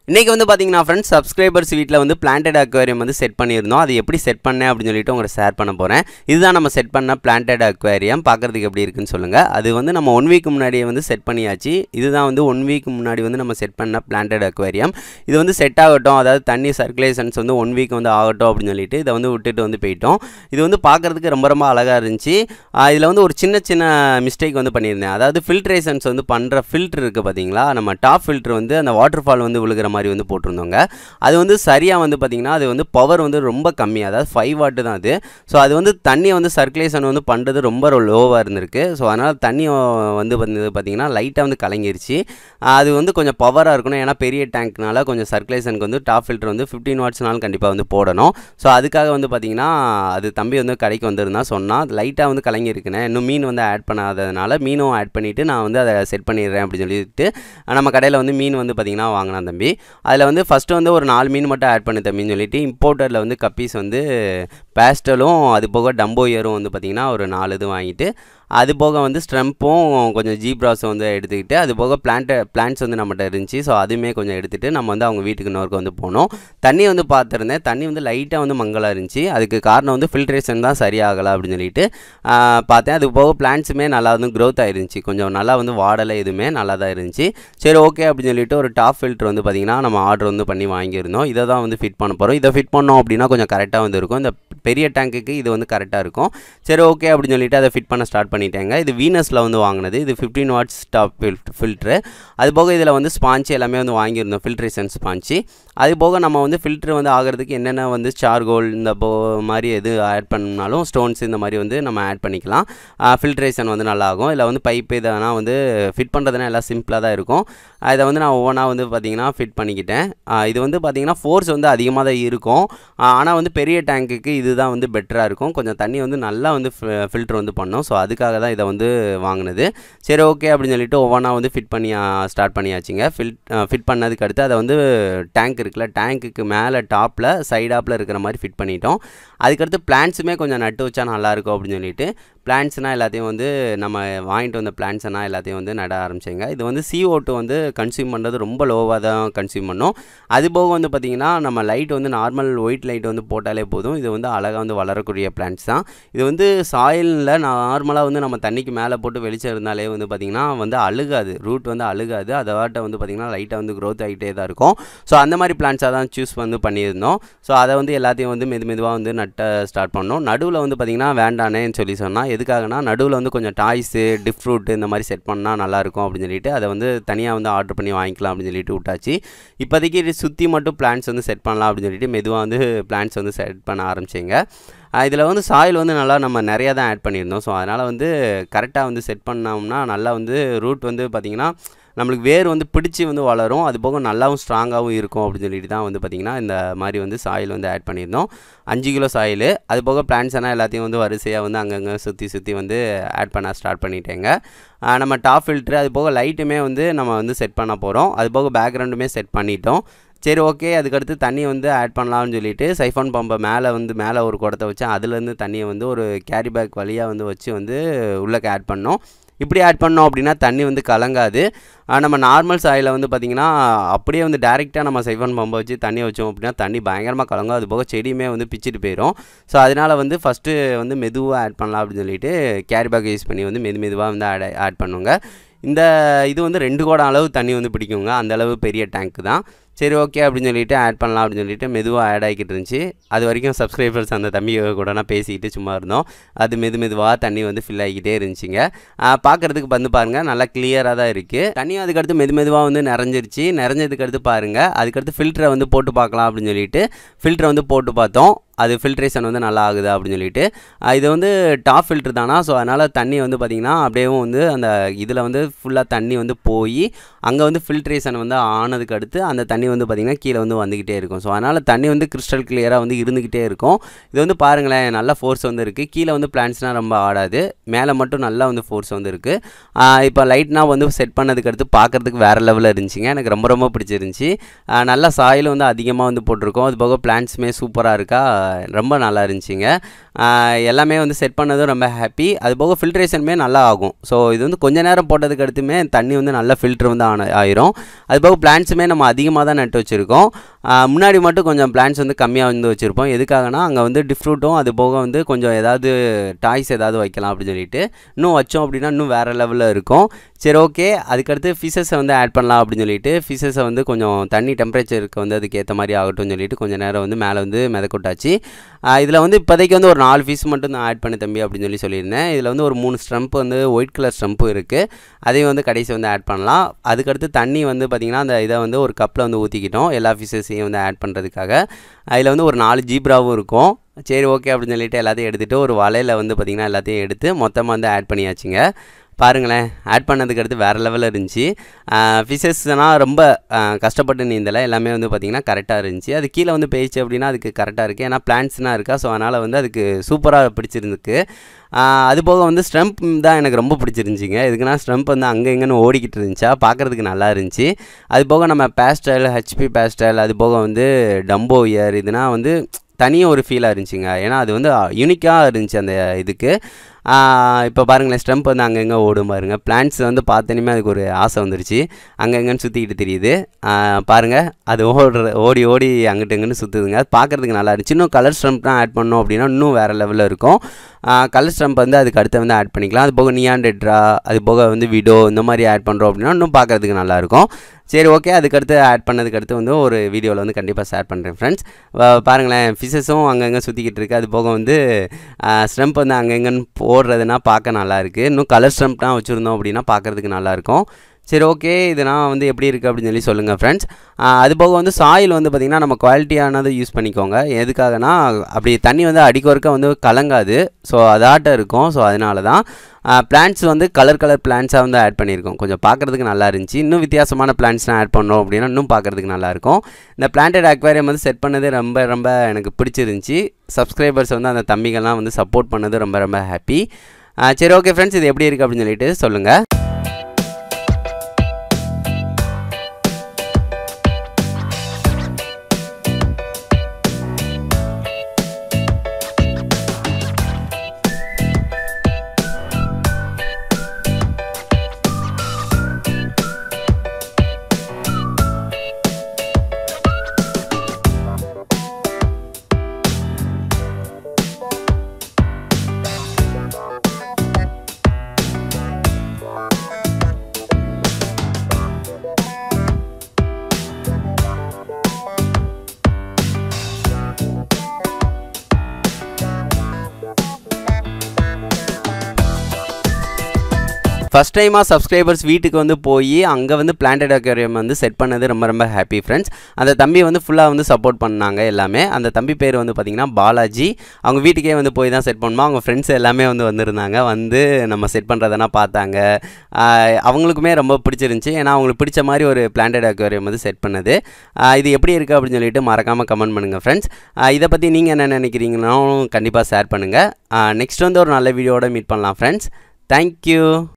இன்றைக்கி வந்து பார்த்தீங்கன்னா ஃப்ரெண்ட்ஸ் சப்ஸ்கிரைபர்ஸ் வீட்டில் வந்து பிளான்டட் அக்வேரியம் வந்து செட் பண்ணியிருந்தோம் அது எப்படி செட் பண்ணேன் அப்படின்னு சொல்லிட்டு உங்களை ஷேர் பண்ண போகிறேன் இதுதான் நம்ம செட் பண்ண பிளான்டட் அக்வேரியம் பார்க்குறதுக்கு எப்படி இருக்குன்னு சொல்லுங்கள் அது வந்து நம்ம ஒன் வீக் முன்னாடியே வந்து செட் பண்ணியாச்சு இதுதான் வந்து ஒன் வீக் முன்னாடி வந்து நம்ம செட் பண்ண பிளான்டட் அக்வேரியம் இது வந்து செட் ஆகட்டும் அதாவது தண்ணி சர்க்குலேஷன்ஸ் வந்து ஒன் வீக் வந்து ஆகட்டும் அப்படின்னு சொல்லிட்டு இதை வந்து விட்டுட்டு வந்து போயிட்டோம் இது வந்து பார்க்குறதுக்கு ரொம்ப ரொம்ப அழகாக இருந்துச்சு இதில் வந்து ஒரு சின்ன சின்ன மிஸ்டேக் வந்து பண்ணியிருந்தேன் அதாவது ஃபில்ட்ரேஷன்ஸ் வந்து பண்ணுற ஃபில்ட்ரு இருக்குது பார்த்தீங்களா நம்ம டாப் ஃபில்ட்ரு வந்து அந்த வாட்டர் ஃபால் வந்து விழுகிற மாதிரி வந்து போட்டிருந்தோங்க அது வந்து சரியாக வந்து பார்த்திங்கன்னா அது வந்து பவர் வந்து ரொம்ப கம்மி அதாவது ஃபைவ் வாட்டு தான் அது ஸோ அது வந்து தண்ணியை வந்து சர்க்குலேஷன் வந்து பண்ணுறது ரொம்ப லோவாக இருந்திருக்கு ஸோ அதனால் தண்ணி வந்து வந்து பார்த்திங்கன்னா லைட்டாக வந்து கலங்கிருச்சு அது வந்து கொஞ்சம் பவராக இருக்கணும் ஏன்னா பெரிய டேங்க்னால கொஞ்சம் சர்க்குலேஷனுக்கு வந்து டாப் ஃபில்டர் வந்து ஃபிஃப்டீன் வாட்ஸ்னாலும் கண்டிப்பாக வந்து போடணும் ஸோ அதுக்காக வந்து பார்த்திங்கன்னா அது தம்பி வந்து கடைக்கு வந்திருந்தா சொன்னால் லைட்டாக வந்து கலங்கிருக்குண்ணே இன்னும் மீன் வந்து ஆட் பண்ணாததுனால மீனும் ஆட் பண்ணிவிட்டு நான் வந்து அதை செட் பண்ணிடுறேன் அப்படின்னு சொல்லிட்டு நம்ம கடையில் வந்து மீன் வந்து பார்த்திங்கன்னா வாங்கினான் தம்பி அதில் வந்து ஃபஸ்ட்டு வந்து ஒரு நாலு மீன் மட்டும் ஆட் பண்ணு தம்பின்னு சொல்லிட்டு இம்போர்ட்டரில் வந்து கப்பீஸ் வந்து பேஸ்டலும் அது போக டம்போயரும் வந்து பார்த்திங்கன்னா ஒரு நாலு இது வாங்கிட்டு அது போக வந்து ஸ்ட்ரம்ப்பும் கொஞ்சம் ஜீப்ராஸும் வந்து எடுத்துக்கிட்டு அது போக பிளான்ட்டு பிளான்ட்ஸ் வந்து நம்மகிட்ட இருந்துச்சு ஸோ அதுவுமே கொஞ்சம் எடுத்துகிட்டு நம்ம வந்து அவங்க வீட்டுக்கு இன்னொருக்கு வந்து போனோம் தண்ணி வந்து பார்த்துருந்தேன் தண்ணி வந்து லைட்டாக வந்து மங்கலாக இருந்துச்சு அதுக்கு காரணம் வந்து ஃபில்ட்ரேஷன் தான் சரியாகலை அப்படின்னு சொல்லிட்டு பார்த்தேன் அது போக பிளான்ட்ஸுமே நல்லா வந்து க்ரோத் ஆயிருந்துச்சு கொஞ்சம் நல்லா வந்து வாடலை எதுவுமே நல்லா தான் இருந்துச்சு சரி ஓகே அப்படின்னு சொல்லிட்டு ஒரு டாப் ஃபில்ட்ரு வந்து பார்த்திங்கன்னா நம்ம ஆர்டர் வந்து பண்ணி வாங்கியிருந்தோம் இதை தான் வந்து ஃபிட் பண்ண போகிறோம் இதை ஃபிட் பண்ணோம் அப்படின்னா கொஞ்சம் கரெக்டாக வந்து இருக்கும் இந்த பெரிய டேங்க்குக்கு இது வந்து கரெக்டாக இருக்கும் சரி ஓகே அப்படின்னு சொல்லிட்டு அதை ஃபிட் பண்ண ஸ்டார்ட் பண்ணிட்டேங்க இது வீனஸில் வந்து வாங்கினது இது fifteen watts top filter filter அது போக இதில் வந்து ஸ்பான்ச்சு எல்லாமே வந்து வாங்கியிருந்தோம் ஃபில்ட்ரேஷன் ஸ்பான்ச்சு அது போக நம்ம வந்து ஃபில்ட்ரு வந்து ஆகிறதுக்கு என்னென்ன வந்து சார்கோல் இந்த போ மாதிரி எது ஆட் பண்ணாலும் ஸ்டோன்ஸ் இந்த மாதிரி வந்து நம்ம ஆட் பண்ணிக்கலாம் ஃபில்ட்ரேஷன் வந்து நல்லாகும் இல்லை வந்து பைப்பு இதெல்லாம் வந்து ஃபிட் பண்ணுறதுனா எல்லாம் சிம்பிளாக தான் இருக்கும் இதை வந்து நான் ஒவ்வொன்றா வந்து பார்த்திங்கன்னா ஃபிட் பண்ணிக்கிட்டேன் இது வந்து பார்த்திங்கன்னா ஃபோர்ஸ் வந்து அதிகமாக தான் இருக்கும் ஆனால் வந்து பெரிய டேங்க்குக்கு இதுதான் வந்து பெட்டராக இருக்கும் கொஞ்சம் தண்ணி வந்து நல்லா வந்து ஃபில்ட்ரு வந்து பண்ணோம் ஸோ அதுக்காக தான் இதை வந்து வாங்கினது சரி ஓகே அப்படின்னு சொல்லிட்டு ஒவ்வொன்றா வந்து ஃபிட் பண்ணி ஸ்டார்ட் பண்ணியாச்சுங்க ஃபில் ஃபிட் பண்ணதுக்கு அடுத்து அதை வந்து டேங்க் இருக்குல்ல டேங்க்குக்கு மேலே டாப்பில் சைடாப்பில் இருக்கிற மாதிரி ஃபிட் பண்ணிட்டோம் அதுக்கடுத்து பிளான்ஸுமே கொஞ்சம் நட்டு வச்சா நல்லாயிருக்கும் அப்படின்னு சொல்லிட்டு பிளான்ட்ஸ்னால் எல்லாத்தையும் வந்து நம்ம வாங்கிட்டு வந்த பிளான்ட்ஸ்னால் எல்லாத்தையும் வந்து நட ஆரம்பிச்சேங்க இது வந்து CO2 டூ வந்து கன்சியூம் பண்ணுறது ரொம்ப லோவாக தான் கன்சியூம் பண்ணும் அது போக வந்து பார்த்திங்கன்னா நம்ம லைட் வந்து நார்மல் ஒயிட் லைட் வந்து போட்டாலே போதும் இது வந்து அழகாக வந்து வளரக்கூடிய பிளான்ட்ஸ் தான் இது வந்து சாயிலில் நார்மலாக வந்து நம்ம தண்ணிக்கு மேலே போட்டு வெளிச்சம் இருந்தாலே வந்து பார்த்திங்கன்னா வந்து அழுகாது ரூட் வந்து அழுகாது அதவாட்ட வந்து பார்த்திங்கன்னா லைட்டாக வந்து க்ரோத் ஆகிட்டே தான் இருக்கும் ஸோ அந்த மாதிரி பிளான்ட்ஸாக தான் சூஸ் வந்து பண்ணியிருந்தோம் ஸோ அதை வந்து எல்லாத்தையும் வந்து மெது மெதுவாக வந்து நட்ட ஸ்டார்ட் பண்ணோம் நடுவில் வந்து பார்த்திங்கன்னா வேண்டானேன்னு சொல்லி சொன்னால் எதுக்காகனா நடுவில் வந்து கொஞ்சம் டாய்ஸு டிஃப் ஃப்ரூட் இந்த மாதிரி செட் பண்ணால் நல்லாயிருக்கும் அப்படின்னு சொல்லிட்டு அதை வந்து தனியாக வந்து ஆர்டர் பண்ணி வாங்கிக்கலாம் அப்படின்னு சொல்லிட்டு விட்டாச்சு இப்போதைக்கு இது சுற்றி மட்டும் பிளான்ஸ் வந்து செட் பண்ணலாம் அப்படின்னு சொல்லிட்டு மெதுவாக வந்து பிளான்ஸ் வந்து செட் பண்ண ஆரம்பிச்சிங்க இதில் வந்து சாயில் வந்து நல்லா நம்ம நிறையா தான் ஆட் பண்ணியிருந்தோம் ஸோ அதனால் வந்து கரெக்டாக வந்து செட் பண்ணோம்னா நல்லா வந்து ரூட் வந்து பார்த்திங்கன்னா நம்மளுக்கு வேர் வந்து பிடிச்சி வந்து வளரும் அது போக நல்லாவும் ஸ்ட்ராங்காகவும் இருக்கும் அப்படின்னு சொல்லிட்டு தான் வந்து பார்த்திங்கன்னா இந்த மாதிரி வந்து சாயில் வந்து ஆட் பண்ணியிருந்தோம் அஞ்சு கிலோ சாயில் அது போக பிளான்ஸ் எல்லாம் எல்லாத்தையும் வந்து வரிசையாக வந்து அங்கங்கே சுற்றி சுற்றி வந்து ஆட் பண்ண ஸ்டார்ட் பண்ணிட்டேங்க நம்ம டாப் ஃபில்ட்ரு அது போக லைட்டுமே வந்து நம்ம வந்து செட் பண்ண போகிறோம் அது போக பேக்ரவுண்டுமே செட் பண்ணிட்டோம் சரி ஓகே அதுக்கடுத்து தண்ணி வந்து ஆட் பண்ணலாம்னு சொல்லிட்டு சைஃபான் பம்பை மேலே வந்து மேலே ஒரு குடத்தை வச்சு அதுலேருந்து தண்ணியை வந்து ஒரு கேரி பேக் வழியாக வந்து வச்சு வந்து உள்ளக்க ஆட் பண்ணோம் இப்படி ஆட் பண்ணோம் அப்படின்னா தண்ணி வந்து கலங்காது நம்ம நார்மல் சாயில் வந்து பார்த்திங்கன்னா அப்படியே வந்து டேரெக்டாக நம்ம சைஃபன் பம்பை வச்சு தண்ணியை வச்சோம் அப்படின்னா தண்ணி பயங்கரமாக கலங்கும் அது போக செடியுமே வந்து பிச்சுட்டு போயிடும் ஸோ அதனால் வந்து ஃபஸ்ட்டு வந்து மெதுவாக ஆட் பண்ணலாம் அப்படின்னு சொல்லிட்டு கேரி பேக் யூஸ் பண்ணி வந்து மெது மெதுவாக வந்து ஆட் ஆட் பண்ணுங்க இந்த இது வந்து ரெண்டு கூட அளவு தண்ணி வந்து பிடிக்குங்க அந்த அளவு பெரிய டேங்க் தான் சரி ஓகே அப்படின்னு சொல்லிட்டு ஆட் பண்ணலாம் அப்படின்னு சொல்லிட்டு மெதுவாக ஆட் ஆகிக்கிட்டு இருந்துச்சு அது வரைக்கும் சப்ஸ்கிரைபர்ஸ் அந்த தம்பி கூட நான் பேசிக்கிட்டு சும்மா இருந்தோம் அது மெது மெதுவாக தண்ணி வந்து ஃபில் ஆகிக்கிட்டே இருந்துச்சுங்க பார்க்குறதுக்கு வந்து பாருங்கள் நல்லா கிளியராக தான் இருக்குது தண்ணியும் அதுக்கடுத்து மெது மெதுவாக வந்து நிறைஞ்சிருச்சு நிறைஞ்சதுக்கு அடுத்து பாருங்கள் அதுக்கடுத்து ஃபில்டரை வந்து போட்டு பார்க்கலாம் அப்படின்னு சொல்லிட்டு ஃபில்டரை வந்து போட்டு பார்த்தோம் அது ஃபில்ட்ரேஷன் வந்து நல்லா ஆகுது அப்படின்னு சொல்லிட்டு இது வந்து டாப் ஃபில்ட்ரு தானா ஸோ அதனால் தண்ணி வந்து பார்த்திங்கன்னா அப்படியேவும் வந்து அந்த இதில் வந்து ஃபுல்லாக தண்ணி வந்து போய் அங்கே வந்து ஃபில்ட்ரேஷன் வந்து ஆனதுக்கு அடுத்து அந்த தண்ணி வந்து பார்த்திங்கன்னா கீழே வந்து வந்துக்கிட்டே இருக்கும் ஸோ அதனால் தண்ணி வந்து கிறிஸ்டல் கிளியராக வந்து இருந்துக்கிட்டே இருக்கும் இது வந்து பாருங்களேன் நல்ல ஃபோர்ஸ் வந்து இருக்குது கீழே வந்து பிளான்ஸ்னால் ரொம்ப ஆடாது மேலே மட்டும் நல்லா வந்து ஃபோர்ஸ் வந்து இருக்குது இப்போ லைட்னா வந்து செட் பண்ணதுக்கு அடுத்து பார்க்குறதுக்கு வேறு லெவலில் இருந்துச்சுங்க எனக்கு ரொம்ப ரொம்ப பிடிச்சிருந்துச்சி நல்லா சாயில் வந்து அதிகமாக வந்து போட்டிருக்கோம் அது போக பிளான்ட்ஸுமே சூப்பராக இருக்கா ரொம்ப நல்லா இருந்துச்சுங்க ஆஹ் எல்லாமே வந்து செட் பண்ணதும் ரொம்ப ஹாப்பி அது போக ஃபில்ட்ரேஷனுமே நல்லா ஆகும் ஸோ இது வந்து கொஞ்ச நேரம் போட்டதுக்கு அடுத்துமே தண்ணி வந்து நல்ல ஃபில்ட்ரு வந்து ஆன ஆயிரும் அது போக பிளான்ஸுமே நம்ம அதிகமாக தான் நட்டு வச்சுருக்கோம் ஆஹ் முன்னாடி மட்டும் கொஞ்சம் பிளான்ஸ் வந்து கம்மியாக வந்து வச்சுருப்போம் எதுக்காகனா அங்கே வந்து டிஃப்ரூட்டும் அது போக வந்து கொஞ்சம் ஏதாவது டாய்ஸ் ஏதாவது வைக்கலாம் அப்படின்னு சொல்லிட்டு இன்னும் வச்சோம் அப்படின்னா இன்னும் வேறு லெவலில் இருக்கும் சரி ஓகே அதுக்கடுத்து ஃபிஷஸை வந்து ஆட் பண்ணலாம் அப்படின்னு சொல்லிட்டு ஃபிஷஸை வந்து கொஞ்சம் தண்ணி டெம்பரேச்சருக்கு வந்து அதுக்கு ஏற்ற மாதிரி ஆகட்டும்னு சொல்லிட்டு கொஞ்சம் நேரம் வந்து மேலே வந்து மிதக்கொட்டாச்சு இதில் வந்து இப்போதைக்கு வந்து ஒரு நாலு பீஸ் மட்டும் நான் ஆட் பண்ண தம்பி அப்படின்னு சொல்லி சொல்லியிருந்தேன் இதில் வந்து ஒரு மூணு ஸ்டம்ப் வந்து ஒயிட் கலர் ஸ்டம்ப்பும் இருக்குது அதையும் வந்து கடைசி வந்து ஆட் பண்ணலாம் அதுக்கடுத்து தண்ணி வந்து பார்த்திங்கன்னா அந்த இதை வந்து ஒரு கப்பில் வந்து ஊற்றிக்கிட்டோம் எல்லா ஃபிஷஸையும் வந்து ஆட் பண்ணுறதுக்காக அதில் வந்து ஒரு நாலு ஜீப்ராவும் இருக்கும் சரி ஓகே அப்படின்னு சொல்லிட்டு எல்லாத்தையும் எடுத்துகிட்டு ஒரு வலையில் வந்து பார்த்திங்கன்னா எல்லாத்தையும் எடுத்து மொத்தமாக வந்து ஆட் பண்ணியாச்சுங்க பாருங்களேன் ஆட் பண்ணதுக்கு அடுத்து வேறு லெவலில் இருந்துச்சு ஃபிஷஸ்னால் ரொம்ப ஆஹ் கஷ்டப்பட்டு நீந்தலை எல்லாமே வந்து பார்த்திங்கன்னா கரெக்டாக இருந்துச்சு அது கீழே வந்து போயிடுச்சு அப்படின்னா அதுக்கு கரெக்டாக இருக்குது ஏன்னா பிளான்ட்ஸ்னால் இருக்கா ஸோ அதனால் வந்து அதுக்கு சூப்பராக பிடிச்சிருந்துக்கு ஆஹ் அது போக வந்து ஸ்ட்ரம்ப் தான் எனக்கு ரொம்ப பிடிச்சிருந்துச்சிங்க எதுக்குன்னா ஸ்ட்ரம்ப் வந்து அங்கே இங்கேன்னு ஓடிக்கிட்டு இருந்துச்சா பார்க்குறதுக்கு நல்லா இருந்துச்சு அது போக நம்ம பேஸ்டல் ஹெச்பி பேஸ்டல் அது போக வந்து டம்போ இயர் இதுனா வந்து தனியாக ஒரு ஃபீலாக இருந்துச்சுங்க ஏன்னா அது வந்து யூனிக்காக இருந்துச்சு அந்த இதுக்கு இப்போ பாருங்களேன் ஸ்டம்ப் வந்து அங்கங்கே ஓடும் பாருங்க பிளான்ட்ஸ் வந்து பார்த்தோன்னே அதுக்கு ஒரு ஆசை வந்துருச்சு அங்கங்கன்னு சுற்றிக்கிட்டு தெரியுது பாருங்கள் அது ஓடுற ஓடி ஓடி அங்கிட்டு இங்கிட்டு சுற்றுதுங்க அது பார்க்குறதுக்கு நல்லா இருந்துச்சு இன்னும் கலர் ஸ்டம்ப்லாம் ஆட் பண்ணோம் அப்படின்னா இன்னும் வேறு லெவலில் இருக்கும் கலர் ஸ்டம்ப் வந்து அதுக்கு அடுத்து வந்து ஆட் பண்ணிக்கலாம் அது போக நியான் ரெட்ரா அது போக வந்து விடோ இந்த மாதிரி ஆட் பண்ணுறோம் அப்படின்னா இன்னும் பார்க்குறதுக்கு நல்லாயிருக்கும் சரி ஓகே அதுக்கடுத்து ஆட் பண்ணதுக்கு அடுத்து வந்து ஒரு வீடியோவில் வந்து கண்டிப்பாக ஷேர் பண்ணுறேன் ஃப்ரெண்ட்ஸ் பாருங்களேன் ஃபிஷஸும் அங்கங்கே சுற்றிக்கிட்டு இருக்குது அது போக வந்து ஸ்டம்ப் வந்து அங்கங்கன்னு போடுறதுனா பார்க்க நல்லா இருக்குது இன்னும் கலர் ஸ்டம்ப்லாம் வச்சுருந்தோம் அப்படின்னா பார்க்குறதுக்கு நல்லாயிருக்கும் சரி ஓகே இதெல்லாம் வந்து எப்படி இருக்குது அப்படின்னு சொல்லி சொல்லுங்கள் ஃப்ரெண்ட்ஸ் அது போக வந்து சாயில் வந்து பார்த்திங்கன்னா நம்ம குவாலிட்டியானது யூஸ் பண்ணிக்கோங்க எதுக்காகனா அப்படி தண்ணி வந்து அடிக்கொருக்க வந்து கலங்காது ஸோ அதாட்டம் இருக்கும் ஸோ அதனால தான் பிளான்ட்ஸ் வந்து கலர் கலர் பிளான்ட்ஸாக வந்து ஆட் பண்ணியிருக்கோம் கொஞ்சம் பார்க்குறதுக்கு நல்லா இருந்துச்சு இன்னும் வித்தியாசமான பிளான்ட்ஸ்லாம் ஆட் பண்ணோம் அப்படின்னா இன்னும் பார்க்குறதுக்கு நல்லாயிருக்கும் இந்த பிளான்டட் அக்வேரியம் வந்து செட் பண்ணது ரொம்ப ரொம்ப எனக்கு பிடிச்சிருந்துச்சி சப்ஸ்கிரைபர்ஸ் வந்து அந்த தம்பிகள்லாம் வந்து சப்போர்ட் பண்ணது ரொம்ப ரொம்ப ஹாப்பி சரி ஓகே ஃப்ரெண்ட்ஸ் இது எப்படி இருக்குது அப்படின்னு சொல்லிட்டு சொல்லுங்கள் ஃபஸ்ட் டைமாக சப்ஸ்கிரைபர்ஸ் வீட்டுக்கு வந்து போய் அங்கே வந்து பிளான்டட் அக்வேரியம் வந்து செட் பண்ணது ரொம்ப ரொம்ப ஹாப்பி ஃப்ரெண்ட்ஸ் அந்த தம்பி வந்து ஃபுல்லாக வந்து சப்போர்ட் பண்ணாங்க எல்லாமே அந்த தம்பி பேர் வந்து பார்த்திங்கன்னா பாலாஜி அவங்க வீட்டுக்கே வந்து போய் தான் செட் பண்ணுவோம் அவங்க ஃப்ரெண்ட்ஸ் எல்லாமே வந்து வந்திருந்தாங்க வந்து நம்ம செட் பண்ணுறதெல்லாம் பார்த்தாங்க ஆஹ் அவங்களுக்குமே ரொம்ப பிடிச்சிருந்துச்சி ஏன்னா அவங்களுக்கு பிடிச்ச மாதிரி ஒரு பிளான்டட் அக்வேரியம் வந்து செட் பண்ணது ஆஹ் இது எப்படி இருக்குது அப்படின்னு சொல்லிட்டு மறக்காமல் கமெண்ட் பண்ணுங்கள் ஃப்ரெண்ட்ஸ் இதை பற்றி நீங்கள் என்ன நினைக்கிறீங்கன்னாலும் கண்டிப்பாக ஷேர் பண்ணுங்கள் நெக்ஸ்ட் வந்து ஒரு நல்ல வீடியோட மீட் பண்ணலாம் ஃப்ரெண்ட்ஸ் தேங்க்யூ